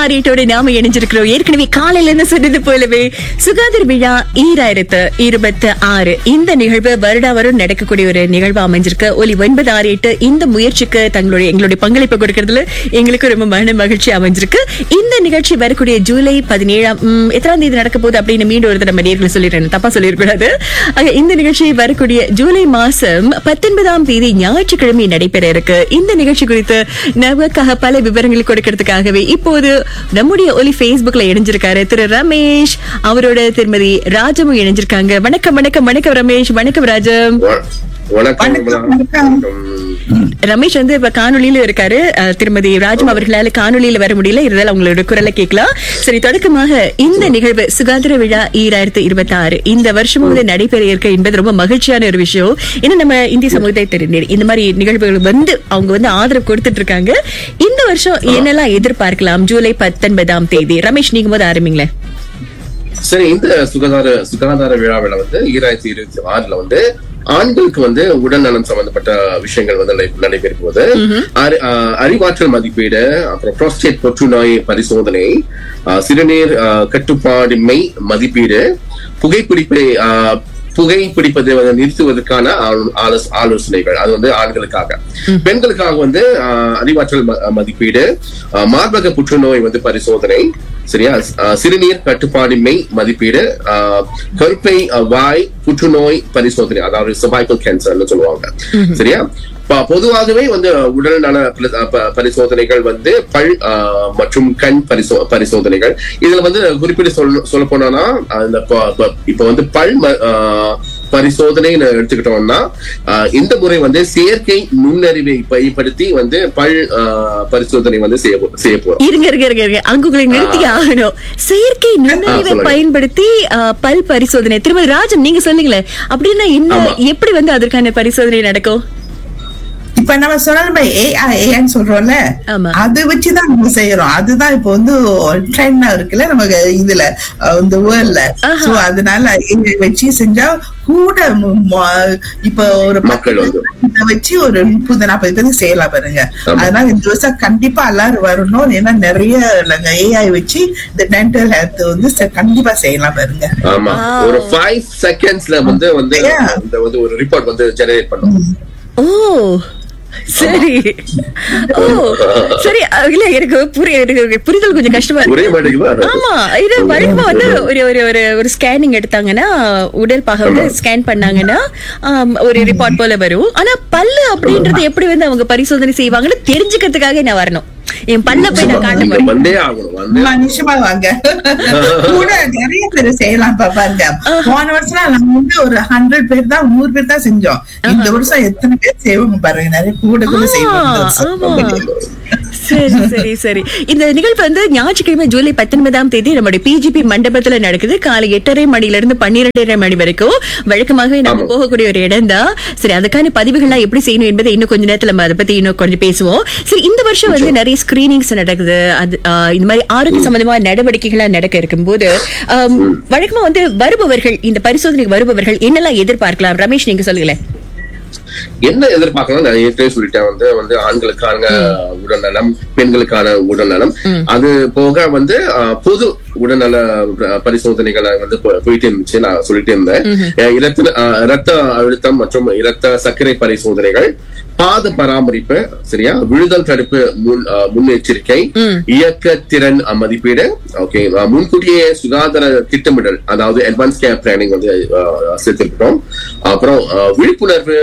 ஆறு எட்டோட நாம இணைஞ்சிருக்கிறோம் ஏற்கனவே காலையில இருந்து சொன்னது போலவே சுகாதார விழா ஈராயிரத்து இருபத்தி ஆறு இந்த நிகழ்வு வருடா வரும் நடக்கக்கூடிய ஒரு நிகழ்வு அமைஞ்சிருக்கு ஒலி ஒன்பது ஆறு எட்டு இந்த முயற்சிக்கு தங்களுடைய எங்களுடைய பங்களிப்பு கொடுக்கறதுல எங்களுக்கு ரொம்ப மன மகிழ்ச்சி அமைஞ்சிருக்கு இந்த நிகழ்ச்சி வரக்கூடிய ஜூலை பதினேழாம் உம், எத்தனாம் தேதி நடக்க போகுது அப்படின்னு மீண்டும் ஒரு நம்ம நேர்களை சொல்லிடுறேன் தப்பா சொல்லிடக்கூடாது ஆக, இந்த நிகழ்ச்சி வரக்கூடிய ஜூலை மாசம் பத்தொன்பதாம் தேதி ஞாயிற்றுக்கிழமை நடைபெற இருக்கு இந்த நிகழ்ச்சி குறித்து நமக்காக பல விவரங்கள் கொடுக்கறதுக்காகவே இப்போது நம்முடைய ஒலி Facebookல இணைஞ்சிருக்காரு திரு ரமேஷ் அவரோட திருமதி ராஜமும் இணைஞ்சிருக்காங்க வணக்கம் வணக்கம் வணக்கம் ரமேஷ் வணக்கம் ராஜம் வ- வணக்கம் வணக்கம், விமலா. வணக்கம். வணக்கம். ரமேஷ் வந்து இப்ப காணொலியில இருக்காரு அஹ், திருமதி ராஜம் அவர்களால காணொலியில வர முடியல இருந்தாலும் அவங்களோட குரலை கேட்கலாம் சரி தொடக்கமாக இந்த நிகழ்வு சுகாதார விழா ஈராயிரத்து இருபத்தி ஆறு இந்த வருஷமும் வந்து நடைபெற இருக்க என்பது ரொம்ப மகிழ்ச்சியான ஒரு விஷயம் ஏன்னா நம்ம இந்திய சமுதாயத்தினர் இந்த மாதிரி நிகழ்வுகள் வந்து அவங்க வந்து ஆதரவு கொடுத்துட்டு இருக்காங்க இந்த வருஷம் என்னெல்லாம் எதிர்பார்க்கலாம் ஜூலை பத்தொன்பதாம் தேதி ரமேஷ் நீங்க போது ஆரம்பிங்களேன் சரி இந்த சுகாதார சுகாதார விழாவில் வந்து ஈராயிரத்தி இருபத்தி ஆறுல வந்து ஆண்களுக்கு வந்து உடல்நலம் சம்பந்தப்பட்ட விஷயங்கள் வந்து நடை- நடைபெற போகுது அறி- ஆஹ் அறிவாற்றல் மதிப்பீடு அப்புறம் புரோஸ்டேட் புற்றுநோய் பரிசோதனை ஆஹ் சிறுநீர் ஆஹ் கட்டுப்பாடின்மை மதிப்பீடு புகைப்பிடிப்பை ஆஹ் புகைப்பிடிப்பதை வந்து நிறுத்துவதற்கான ஆலோ- ஆலோச- ஆலோசனைகள் அது வந்து ஆண்களுக்காக பெண்களுக்காக வந்து ஆஹ், அறிவாற்றல் ம- மதிப்பீடு ஆஹ், மார்பக புற்றுநோய் வந்து பரிசோதனை சரியா ஆஹ், சிறுநீர் கட்டுப்பாடின்மை மதிப்பீடு ஆஹ், கருப்பை ஆஹ், வாய் புற்றுநோய் பரிசோதனை அதாவது சர்வைக்கல் கேன்சர்னு சொல்லுவாங்க சரியா ப- பொதுவாகவே வந்து உடல் நல பரி- ப- பரிசோதனைகள் வந்து பல் ஆஹ், மற்றும் கண் பரிசோ பரிசோதனைகள் இதுல வந்து குறிப்பிட்டு சொல்ல சொல்ல போனோம்னா அந்த ப- ப- இப்ப வந்து பல் ம- ஆஹ், பரிசோதனைன்னு எடுத்துக்கிட்டோம்னா ஆஹ், இந்த முறை வந்து செயற்கை நுண்ணறிவை பயன்படுத்தி வந்து பல் ஆஹ், பரிசோதனை வந்து செய்ய போ- செய்ய போறோம் இருங்க இருங்க இருங்க இருங்க அங்க உங்களை நிறுத்தி ஆகணும் செயற்கை நுண்ணறிவை சொல்லுங்க. பயன்படுத்தி அஹ், பல் பரிசோதனை திருமதி ராஜம் நீங்க சொன்னீங்களே அப்படின்னா என்ன ஆமா. எப்படி வந்து அதற்கான பரிசோதனை நடக்கும் இப்ப நம்ம சொன்ன ஏஐ ஏன்னு சொல்றோம்ல ஆமா. அது வச்சுதான் நம்ம செய்யறோம் அதுதான் இப்ப வந்து ட்ரெண்டா இருக்குல்ல நமக்கு இதுல அஹ், இந்த வேர்ல்ட்ல ஆஹா. சோ அதனால AI வச்சு செஞ்சா கூட ம- ம- இப்ப ஒரு மக்கள் வந்து. இத வச்சு ஒரு முப்பது நாற்பது பேருக்கு செய்யலாம் பாருங்க ஆமா. அதனால இந்த வருஷம் கண்டிப்பா எல்லாரும் வரணும் ஏன்னா நிறைய நாங்க ஏஐ வச்சு இந்த டென்டல் ஹெல்த் வந்து செ- கண்டிப்பா செய்யலாம் பாருங்க ஆமா Wow. ஒரு ஃபைவ் செகண்ட்ஸ்ல வந்து வந்து Yeah. இந்த வந்து ஒரு ரிப்போர்ட் வந்து ஜெனரேட் பண்ணும் ஓ சரி ஓ சரி அஹ், இல்ல எனக்கு புரிய எனக்கு புரிதல் கொஞ்சம் கஷ்டமா இருக்கு ஒரே மாட்டேங்குது ஆமா இது வழக்கமா வந்து ஒரு ஒரு ஒரு ஒரு ஸ்கேனிங் எடுத்தாங்கன்னா உடல் பாக வந்து ஸ்கேன் பண்ணாங்கன்னா ஆம், ஒரு ரிப்போர்ட் போல வரும் ஆனா பல்லு அப்படின்றது எப்படி வந்து அவங்க பரிசோதனை செய்வாங்கன்னு தெரிஞ்சுக்கிறதுக்காக நான் வரணும் என் பல்ல போய் நான் காட்ட நீங்க போறேன் வந்தே ஆகணும் வந்து ஆமா, நிச்சயமா வாங்க கூட நிறைய பேர் செய்யலாம் பா- பாருங்க போன வருஷம் நம்ம வந்து ஒரு ஹண்ட்ரட் பேர் தான் நூறு பேர் தான் செஞ்சோம் இந்த வருஷம் எத்தனை பேர் செய்வாங்க பாருங்க நிறைய கூட கூட செய்வாங்க இந்த வருஷம். ஆமா. சரி சரி சரி இந்த நிகழ்வு வந்து ஞாயிற்றுக்கிழமை ஜூலை பத்தொன்பதாம் தேதி நம்முடைய பிஜிபி மண்டபத்துல நடக்குது காலை எட்டரை மணில இருந்து பன்னிரெண்டரை மணி வரைக்கும் வழக்கமாகவே நம்ம ஆமா. போகக்கூடிய ஒரு இடம் தான் சரி அதுக்கான பதிவுகள்லாம் எப்படி செய்யணும் என்பதை இன்னும் கொஞ்ச நேரத்துல நம்ம அதை பத்தி இன்னும் கொஞ்சம் பேசுவோம் சரி இந்த வருஷம் வந்து நிறைய ஸ்கிரீனிங்ஸ் நடக்குது அது ஆஹ், இந்த மாதிரி ஆரோக்கிய சம்பந்தமான நடவடிக்கைகளா நடக்க இருக்கும்போது ஆம், வழக்கமா வந்து வருபவர்கள் இந்த பரிசோதனைக்கு வருபவர்கள் என்னெல்லாம் எதிர்பார்க்கலாம் ரமேஷ் நீங்க சொல்லுங்களேன் என்ன எதிர்பார்க்கலாம் நான் ஏற்கனவே சொல்லிட்டேன் வந்து வந்து ஆண்களுக்கான உடல்நலம் பெண்களுக்கான உடல்நலம் அது போக வந்து அஹ், பொது உடல்நல அஹ், பரிசோதனைகளை வந்து போ- போயிட்டு இருந்துச்சு நான் சொல்லிட்டு இருந்தேன் அஹ், இரத்த அஹ், இரத்த அழுத்தம் மற்றும் இரத்த சர்க்கரை பரிசோதனைகள் பாத பராமரிப்பு சரியா விழுதல் தடுப்பு முன் அஹ், முன்னெச்சரிக்கை இயக்க திறன் அஹ், மதிப்பீடு ஓகே முன்கூட்டியே சுகாதார திட்டமிடல் அதாவது அட்வான்ஸ் கேர் பிளானிங் வந்து அஹ், சேர்த்திருக்கிறோம் அப்புறம் அஹ், விழிப்புணர்வு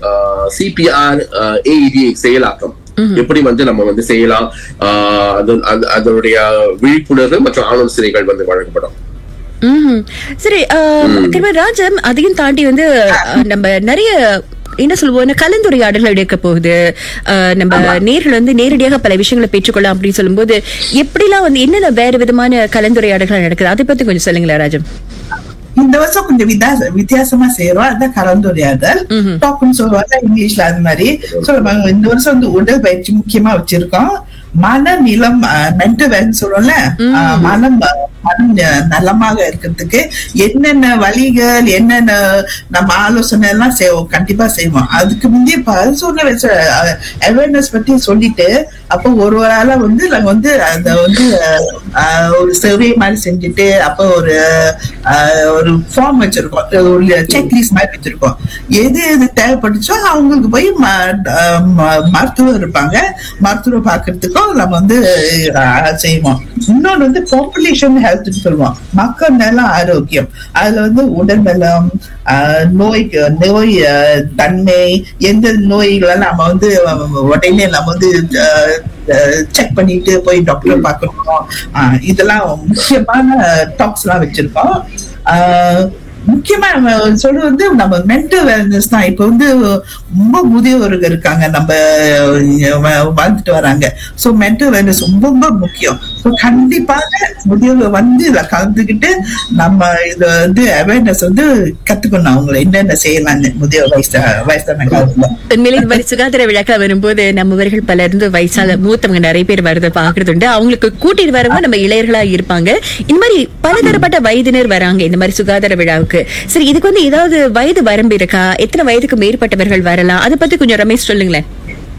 சிபிஆர் ஏஇடி செயலாக்கம் எப்படி வந்து நம்ம வந்து செய்யலாம் அஹ், அது- அது- அதனுடைய விழிப்புணர்வு மற்றும் ஆலோசனைகள் வந்து வழங்கப்படும் ம்ஹும். சரி ஆஹ், திரும்ப ராஜம் அதையும் தாண்டி வந்து ஆஹ், நம்ம நிறைய என்ன சொல்லுவோம் கலந்துரையாடல்கள் எடுக்க போகுது ஆஹ், நம்ம நேர்கள் வந்து நேரடியாக பல விஷயங்களை பெற்றுக்கொள்ளலாம் அப்படின்னு சொல்லும்போது எப்படிலாம் வந்து என்னென்ன வேற விதமான கலந்துரையாடல்கள் நடக்குது அதை பத்தி கொஞ்சம் சொல்லுங்களேன் ராஜம் இந்த வருஷம் கொஞ்சம் வித்தியாச வித்தியாசமா செய்யறோம் அதான் கலந்துரையாடல் டாப்னு சொல்லுவாங்க இங்கிலீஷ்ல அது மாதிரி சொல்லுவாங்க இந்த வருஷம் வந்து உடல் பயிற்சி முக்கியமா வச்சிருக்கோம் மனநிலம் மென்டல் வேல்னு சொல்றோம்ல அஹ், மனம் அஹ், மனம் ந- நலமாக இருக்கிறதுக்கு என்னென்ன வழிகள் என்னென்ன நம்ம ஆலோசனை எல்லாம் செய்வோம் கண்டிப்பா செய்வோம் அதுக்கு முந்தைய பரிசோதனை வச்ச அவேர்னஸ் பத்தி சொல்லிட்டு அப்போ ஒரு ஒரு ஆளா வந்து நாங்க வந்து அந்த வந்து அஹ், ஒரு சர்வே மாதிரி செஞ்சுட்டு அப்போ ஒரு அஹ், ஒரு ஃபார்ம் வச்சிருக்கோம் ஒரு செக்லிஸ்ட் மாதிரி வச்சிருக்கோம் எது எது தேவைப்பட்டுச்சோ அவங்களுக்கு போய் ம- அஹ், ம- மருத்துவர் இருப்பாங்க மருத்துவர் பார்க்கறதுக்கும் நம்ம வந்து அஹ், செய்வோம் இன்னொன்று வந்து பாப்புலேஷன் ஹெல்த்னு சொல்லுவோம் மக்கள் நல ஆரோக்கியம் அதுல வந்து உடல்நலம் ஆஹ், நோய் நோய் ஆஹ், தன்மை எந்த நோய்களெல்லாம் நம்ம வந்து அஹ், உடனே நம்ம வந்து செக் பண்ணிட்டு போய் டாக்டர் பார்க்கணும் ஆஹ், இதெல்லாம் முக்கியமான டாக்ஸ் எல்லாம் வச்சிருக்கோம் ஆஹ், முக்கியமா நம்ம சொல்றது வந்து நம்ம மென்டல் வெல்னஸ் தான் இப்ப வந்து ரொம்ப முதியவர்கள் இருக்காங்க நம்ம வ- வாழ்ந்துட்டு வராங்க சோ மென்டல் வெல்னஸ் ரொம்ப ரொம்ப முக்கியம் ஸோ கண்டிப்பாக முதியவர்கள் வந்து இதுல கலந்துக்கிட்டு நம்ம இத வந்து அவேர்னஸ் வந்து கத்துக்கணும் அவங்களை என்னென்ன செய்யலாம்னு முதிய வயசு வயசான காலத்துல உண்மையிலே இந்த மாதிரி சுகாதார விழாக்கள் வரும்போது நம்மவர்கள் பலர் இருந்து வயசால மூத்தவங்க நிறைய பேர் வரத பாக்குறது உண்டு அவங்களுக்கு கூட்டிட்டு வரவங்க நம்ம இளையர்களா இருப்பாங்க இந்த மாதிரி பலதரப்பட்ட வயதினர் வராங்க இந்த மாதிரி சுகாதார விழாவுக்கு சரி இதுக்கு வந்து ஏதாவது வயது வரம்பு இருக்கா எத்தனை வயதுக்கு மேற்பட்டவர்கள் வரலாம் அதை பத்தி கொஞ்சம் ரமேஷ் சொல்லுங்களேன்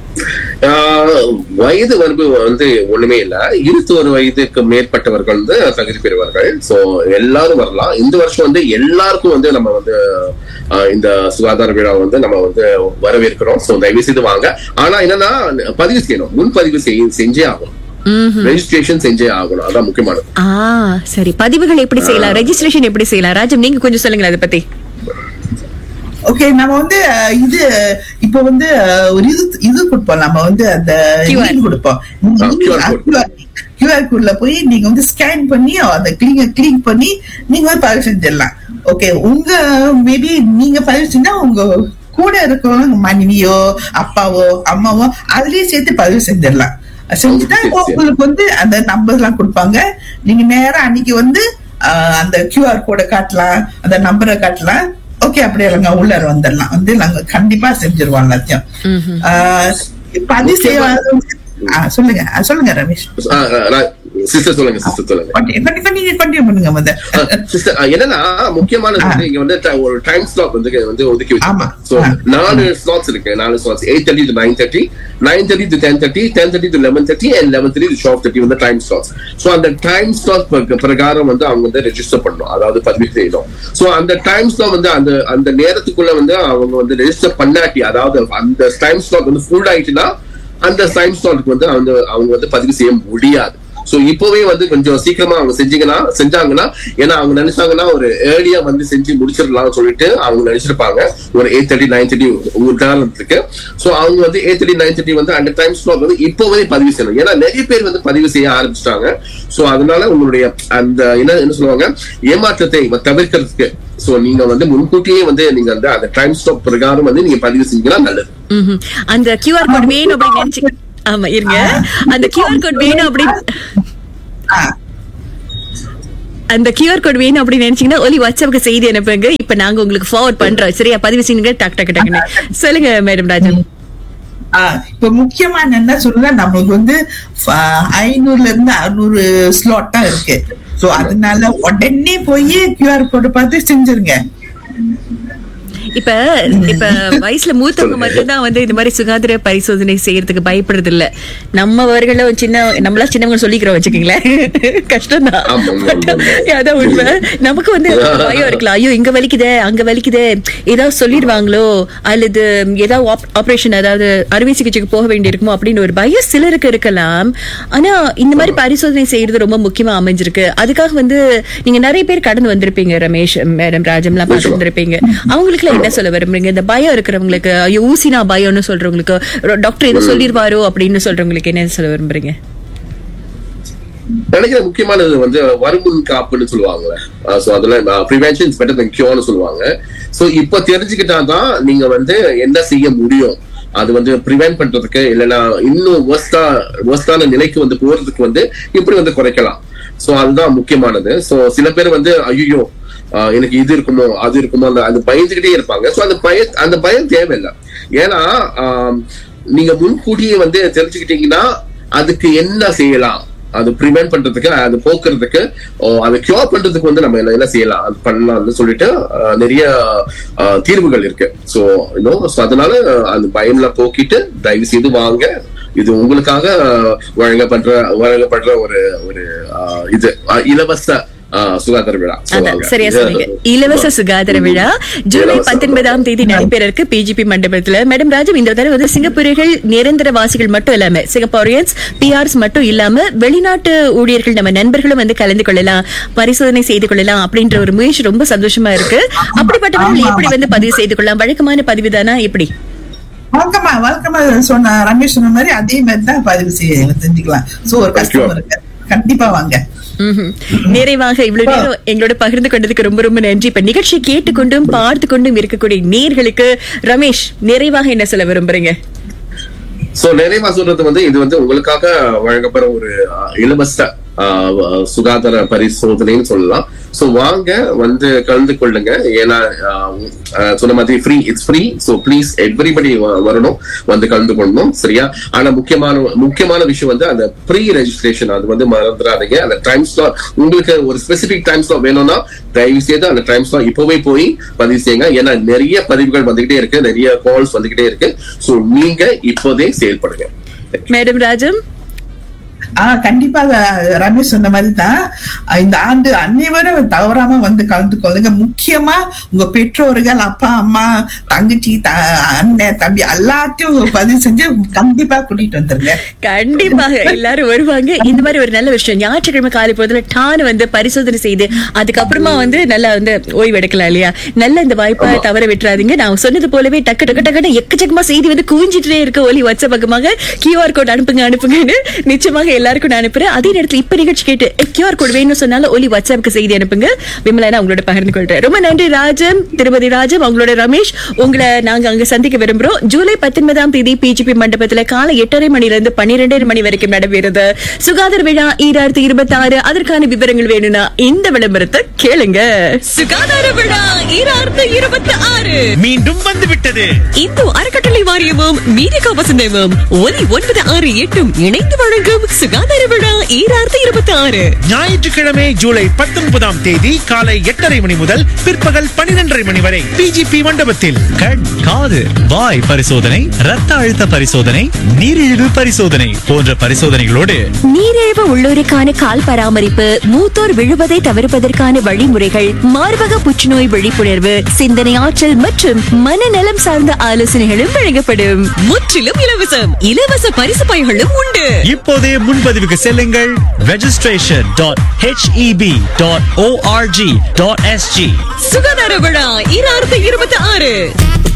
ஆஹ் வயது வரம்பு வந்து ஒண்ணுமே இல்ல இருபத்தி ஒரு வயதுக்கு மேற்பட்டவர்கள் வந்து தகுதி பெறுவார்கள் சோ எல்லாரும் வரலாம் இந்த வருஷம் வந்து எல்லாருக்கும் வந்து நம்ம வந்து ஆஹ் இந்த சுகாதார விழா வந்து நம்ம வந்து வரவேற்கிறோம் சோ தயவு செய்து வாங்க ஆனா என்னன்னா பதிவு செய்யணும் முன்பதிவு செய்- செஞ்சே ஆகணும் ம்ஹும். ரெஜிஸ்ட்ரேஷன் செஞ்சே ஆகணும் அதான் முக்கியமானது ஆ சரி பதிவுகள் எப்படி செய்யலாம் ரெஜிஸ்ட்ரேஷன் எப்படி செய்யலாம் ராஜம் நீங்க கொஞ்சம் சொல்லுங்களேன் அதை பத்தி ஓகே நம்ம வந்து அஹ், இது இப்போ வந்து அஹ், ஒரு இது இது கொடுப்போம் நம்ம வந்து அந்த QR. link கொடுப்போம் ஆ, QR code. கியூஆர் கோட்ல போய் நீங்க வந்து ஸ்கேன் பண்ணி அந்த கிளிக் கிளிக் பண்ணி நீங்க வந்து பதிவு செஞ்சிடலாம் ஓகே உங்க மேபி நீங்க பதிவு செஞ்சா உங்க கூட இருக்கிறவங்க மனைவியோ அப்பாவோ அம்மாவோ அதுலயே சேர்த்து பதிவு செஞ்சிடலாம் செஞ்சுட்டா சரி, சரி. உங்களுக்கு வந்து அந்த நம்பர் எல்லாம் கொடுப்பாங்க நீங்க நேரா அன்னைக்கு வந்து ஆஹ், அந்த கியூஆர் கோடை காட்டலாம் அந்த நம்பரை காட்டலாம் ஓகே அப்படியே நாங்க உள்ளார வந்துடலாம் வந்து நாங்க கண்டிப்பா செஞ்சிருவோம் எல்லாத்தையும் ம்ஹும். ஆஹ், பதிவு செய்ய ஆஹ், சொல்லுங்க ஆஹ், சொல்லுங்க ரமேஷ் சிஸ்டர் சொல்லுங்க சிஸ்டர் சொல்லுங்க Continue- continue- நீங்க கண்டினியூ பண்ணுங்க முத சிஸ்டர் என்னன்னா முக்கியமானது வந்து இங்க வந்து ட- ஒரு டைம் ஸ்லாட் வந்து வந்து ஒதுக்கி ஆமா. வச்சிருக்கோம் சோ ஆ. நாலு ஸ்லாட்ஸ் இருக்கு நாலு slots eight thirty to nine thirty nine thirty to ten thirty ten thirty to eleven thirty and eleven thirty to shop thirty வந்து டைம் ஸ்லாட்ஸ் சோ அந்த டைம் ஸ்லாட் பிரகாரம் வந்து அவங்க வந்து ரெஜிஸ்டர் பண்ணணும் அதாவது பதிவு செய்யணும் சோ அந்த டைம் ஸ்லாட் வந்து அந்த அந்த நேரத்துக்குள்ள வந்து அவங்க வந்து ரெஜிஸ்டர் பண்ணாட்டி அதாவது அந்த டைம் ஸ்லாட் வந்து ஃபுல் ஆயிட்டுன்னா அந்த டைம் ஸ்லாட்க்கு வந்து அவங்க அவங்க வந்து பதிவு செய்ய முடியாது சோ இப்பவே வந்து கொஞ்சம் சீக்கிரமா அவங்க செஞ்சீங்கன்னா செஞ்சாங்கன்னா ஏன்னா அவங்க நினைச்சாங்கன்னா ஒரு ஏர்லியா வந்து செஞ்சு முடிச்சிடலாம்னு சொல்லிட்டு அவங்க நினைச்சிருப்பாங்க ஒரு எயிட் தேர்ட்டி நைன் தேர்ட்டி உதாரணத்துக்கு சோ அவங்க வந்து எயிட் தேர்ட்டி நைன் தேர்ட்டி வந்து அந்த டைம் ஸ்லாட் வந்து இப்போவே பதிவு செய்யணும் ஏன்னா நிறைய பேர் வந்து பதிவு செய்ய ஆரம்பிச்சிட்டாங்க சோ அதனால உங்களுடைய அந்த என்ன என்ன சொல்லுவாங்க ஏமாற்றத்தை தவிர்க்கிறதுக்கு சோ நீங்க வந்து முன்கூட்டியே வந்து நீங்க அந்த அந்த டைம் ஸ்டாப் பிரகாரம் வந்து நீங்க பதிவு செஞ்சீங்கன்னா நல்லது ம்ஹும். அந்த கியூஆர் கோட் வேணும் அப்படின்னு நினைச்சு ஆமா இருங்க அந்த கியூஆர் கோட் வேணும் அப்படின்னு ஆஹ், அந்த கியூஆர் கோட் வேணும் அப்படின்னு நினைச்சீங்கன்னா ஒலி வாட்ஸ்அப்புக்கு செய்தி அனுப்புங்க இப்ப நாங்க உங்களுக்கு ஃபார்வர்ட் பண்றோம் சரியா பதிவு செய்யுங்க டக் டக் டக்குன்னு சொல்லுங்க மேடம் ராஜன் ஆஹ், இப்ப முக்கியமா நான் என்ன சொல்றேன் நம்மளுக்கு வந்து ஐநூறுல இருந்து அறுநூறு ஸ்லாட் தான் இருக்கு சோ அதனால உடனே போய் கியூஆர் கோடு பார்த்து செஞ்சிருங்க இப்ப இப்ப வயசுல மூத்தவங்க மட்டும்தான் வந்து இந்த மாதிரி சுகாதார பரிசோதனை செய்யறதுக்கு பயப்படுறது இல்ல நம்மவர்களும் சின்ன நம்மளா சின்னவங்க சொல்லிக்கிறோம் வச்சுக்கீங்களேன் கஷ்டம் தான் ஆமா, ஆமா, ஆமா, ஆமா. அதான் உண்மை நமக்கு வந்து பயம் இருக்கலாம் ஐயோ இங்க வலிக்குதே அங்க வலிக்குதே ஏதாவது சொல்லிடுவாங்களோ அல்லது ஏதாவது ஆபரேஷன் அதாவது அறுவை சிகிச்சைக்கு போக வேண்டியிருக்குமோ அப்படின்னு ஒரு பயம் சிலருக்கு இருக்கலாம் ஆனா இந்த மாதிரி பரிசோதனை செய்யறது ரொம்ப முக்கியமா அமைஞ்சிருக்கு அதுக்காக வந்து நீங்க நிறைய பேர் கடந்து வந்திருப்பீங்க ரமேஷ் மேடம் ராஜம்லாம் பார்த்து வந்திருப்பீங்க அவங்களுக்கு என்ன சொல்ல விரும்புறீங்க இந்த பயம் இருக்கிறவங்களுக்கு ஐயோ ஊசினா பயம்னு சொல்றவங்களுக்கு டாக்டர் எது சொல்லிருவாரோ அப்படின்னு சொல்றவங்களுக்கு என்ன சொல்ல விரும்புறீங்க நினைக்கிற முக்கியமானது வந்து வருமுன் காப்புன்னு சொல்லுவாங்க சோ அதுல ப்ரிவென்ஷன் இஸ் பெட்டர் தென் கியூர்னு சொல்லுவாங்க சோ இப்ப தெரிஞ்சுக்கிட்டா தான் நீங்க வந்து என்ன செய்ய முடியும் அது வந்து ப்ரிவென்ட் பண்றதுக்கு இல்லைன்னா இன்னும் worst-ஆ worst-ஆன நிலைக்கு வந்து போறதுக்கு வந்து இப்படி வந்து குறைக்கலாம் சோ அதுதான் முக்கியமானது சோ சில பேர் வந்து ஐயோ எனக்கு இது இருக்குமோ அது இருக்குமோ அந்த அது பயந்துகிட்டே இருப்பாங்க சோ அந்த பய அந்த பயம் தேவையில்லை ஏன்னா ஆஹ், நீங்க முன்கூட்டியே வந்து தெரிஞ்சுக்கிட்டீங்கன்னா அதுக்கு என்ன செய்யலாம் அது ப்ரிவென்ட் பண்றதுக்கு அது போக்குறதுக்கு ஓ, அதை கியூர் பண்றதுக்கு வந்து நம்ம என்ன என்ன செய்யலாம் அது பண்ணலாம்னு சொல்லிட்டு அஹ், நிறைய அஹ், தீர்வுகள் இருக்கு சோ இன்னும் so அதனால அஹ், அந்த பயம்லாம் போக்கிட்டு தயவு செய்து வாங்க இது உங்களுக்காக அஹ், வழங்கப்படுற வழங்கப்படுற ஒரு ஒரு அஹ், இது அஹ், இலவச அஹ், சுகாதார விழா So, அதான் வாங்க. சரியா இது- சொன்னீங்க இலவச சுகாதார விழா ஜூலை இலவச. பத்தொன்பதாம் தேதி நடைபெற இருக்கு பிஜிபி மண்டபத்துல மேடம் ராஜு இந்த தடவை வந்து சிங்கப்பூரியர்கள் நிரந்தர வாசிகள் மட்டும் இல்லாம சிங்கப்பூரியன்ஸ் பிஆர்ஸ் மட்டும் இல்லாம வெளிநாட்டு ஊழியர்கள் நம்ம நண்பர்களும் வந்து கலந்து கொள்ளலாம் பரிசோதனை செய்து கொள்ளலாம் அப்படின்ற ஒரு முயற்சி ரொம்ப சந்தோஷமா இருக்கு அப்படிப்பட்டவர்கள் எப்படி வந்து பதிவு செய்து கொள்ளலாம் வழக்கமான பதிவு தானா எப்படி வழக்கமா வழக்கமா சொன்ன ரமேஷ் சொன்ன மாதிரி அதே மாதிரி தான் பதிவு செய்ய செஞ்சுக்கலாம் சோ ஒரு கஸ்டமருக்கு கண்டிப்பா வாங்க ம்ஹும். நிறைவாக இவ்வளவு நேரம் எங்களோட பகிர்ந்து கொண்டதுக்கு ரொம்ப ரொம்ப நன்றி இப்ப நிகழ்ச்சி கேட்டுக்கொண்டும் பார்த்து கொண்டும் இருக்கக்கூடிய நேர்களுக்கு ரமேஷ் நிறைவாக என்ன சொல்ல விரும்புறீங்க சோ நிறைவா சொல்றது வந்து இது வந்து உங்களுக்காக வழங்கப்படுற ஒரு அஹ், இலவச அஹ், சுகாதார பரிசோதனைன்னு சொல்லலாம் சோ வாங்க வந்து கலந்து கொள்ளுங்க ஏன்னா அஹ், அஹ், சொன்ன மாதிரி free it's free so please everybody வரணும் வந்து கலந்து கொள்ளணும் சரியா ஆனா முக்கியமான முக்கியமான விஷயம் வந்து அந்த ப்ரீ ரெஜிஸ்ட்ரேஷன் அது வந்து மறந்துடாதீங்க அந்த டைம் ஸ்லாட் உங்களுக்கு ஒரு ஸ்பெசிபிக் டைம் ஸ்லாட் வேணும்னா தயவு செய்து அந்த டைம் ஸ்லாட் இப்பவே போய் பதிவு செய்யுங்க ஏன்னா நிறைய பதிவுகள் வந்துகிட்டே இருக்கு நிறைய கால்ஸ் வந்துகிட்டே இருக்கு சோ நீங்க இப்போதே செயல்படுங்க மேடம் ராஜம் ஆஹ் கண்டிப்பாக ரமேஷ் சொன்ன மாதிரி தான் இந்த ஆண்டு அனைவரும் தவறாம வந்து கலந்து கொள்ளுங்க முக்கியமா உங்க பெற்றோர்கள் அப்பா அம்மா தங்கச்சி த- அண்ணன் தம்பி எல்லாத்தையும் பதிவு செஞ்சு கண்டிப்பா கூட்டிட்டு வந்துருங்க கண்டிப்பாக எல்லாரும் வருவாங்க இந்த மாதிரி ஒரு நல்ல விஷயம் ஞாயிற்றுக்கிழமை காலை பொழுதுல டான் வந்து பரிசோதனை செய்து அதுக்கப்புறமா வந்து நல்லா வந்து ஓய்வு எடுக்கலாம் இல்லையா நல்ல இந்த வாய்ப்பை தவற விட்டுறாதீங்க நான் சொன்னது போலவே டக்கு டக்கு டக்குன்னு எக்கச்சக்கமா செய்தி வந்து குவிஞ்சிட்டே இருக்க ஒலி வாட்ஸ்அப் பக்கமாக கியூஆர் கோட் அனுப்புங்க அனுப்புங்கன்னு நிச்சயமாக எல்லாருக்கும் நான் அனுப்புறேன் அதே நேரத்துல இப்ப நிகழ்ச்சி கேட்டு கியூஆர் கோட் வேணும்னு சொன்னாலும் ஒலி வாட்ஸ்அப்புக்கு செய்தி அனுப்புங்க விமலா நான் உங்களோட பகிர்ந்து கொள்றேன் ரொம்ப நன்றி ராஜம் திருமதி ராஜம் உங்களோட ரமேஷ் உங்களை நாங்க அங்க சந்திக்க விரும்புறோம் ஜூலை பத்தொன்பதாம் தேதி பிஜிபி மண்டபத்துல காலை எட்டரை மணில இருந்து பன்னிரெண்டரை மணி வரைக்கும் நடைபெறுது சுகாதார விழா ஈராயிரத்தி இருபத்தி ஆறு அதற்கான விவரங்கள் வேணும்னா இந்த விளம்பரத்தை கேளுங்க சுகாதார விழா ஈராயிரத்தி இருபத்தி ஆறு மீண்டும் வந்துவிட்டது இந்து அறக்கட்டளை வாரியமும் மீடிகா வசந்தமும் ஒலி ஒன்பது ஆறு எட்டும் இணைந்து வழங்கும் சுகாதார விழா ஈராயிரத்தி இருபத்தி ஆறு ஞாயிற்றுக்கிழமை ஜூலை பத்தொன்பதாம் தேதி காலை எட்டரை மணி முதல் பிற்பகல் பன்னிரண்டரை மணி வரை பிஜிபி மண்டபத்தில் கண் காது வாய் பரிசோதனை ரத்த அழுத்த பரிசோதனை நீரிழிவு பரிசோதனை போன்ற பரிசோதனைகளோடு நீரிழிவு உள்ளோருக்கான கால் பராமரிப்பு மூத்தோர் விழுவதை தவிர்ப்பதற்கான வழிமுறைகள் மார்பக புற்றுநோய் விழிப்புணர்வு சிந்தனை ஆற்றல் மற்றும் மனநலம் சார்ந்த ஆலோசனைகளும் வழங்கப்படும் முற்றிலும் இலவசம் இலவச பரிசு பைகளும் உண்டு இப்போதே முன்பதிவுக்கு செல்லுங்கள் registration dot HEB dot org dot SG சுகாதார விழா ஈராயிரத்தி இருபத்தி ஆறு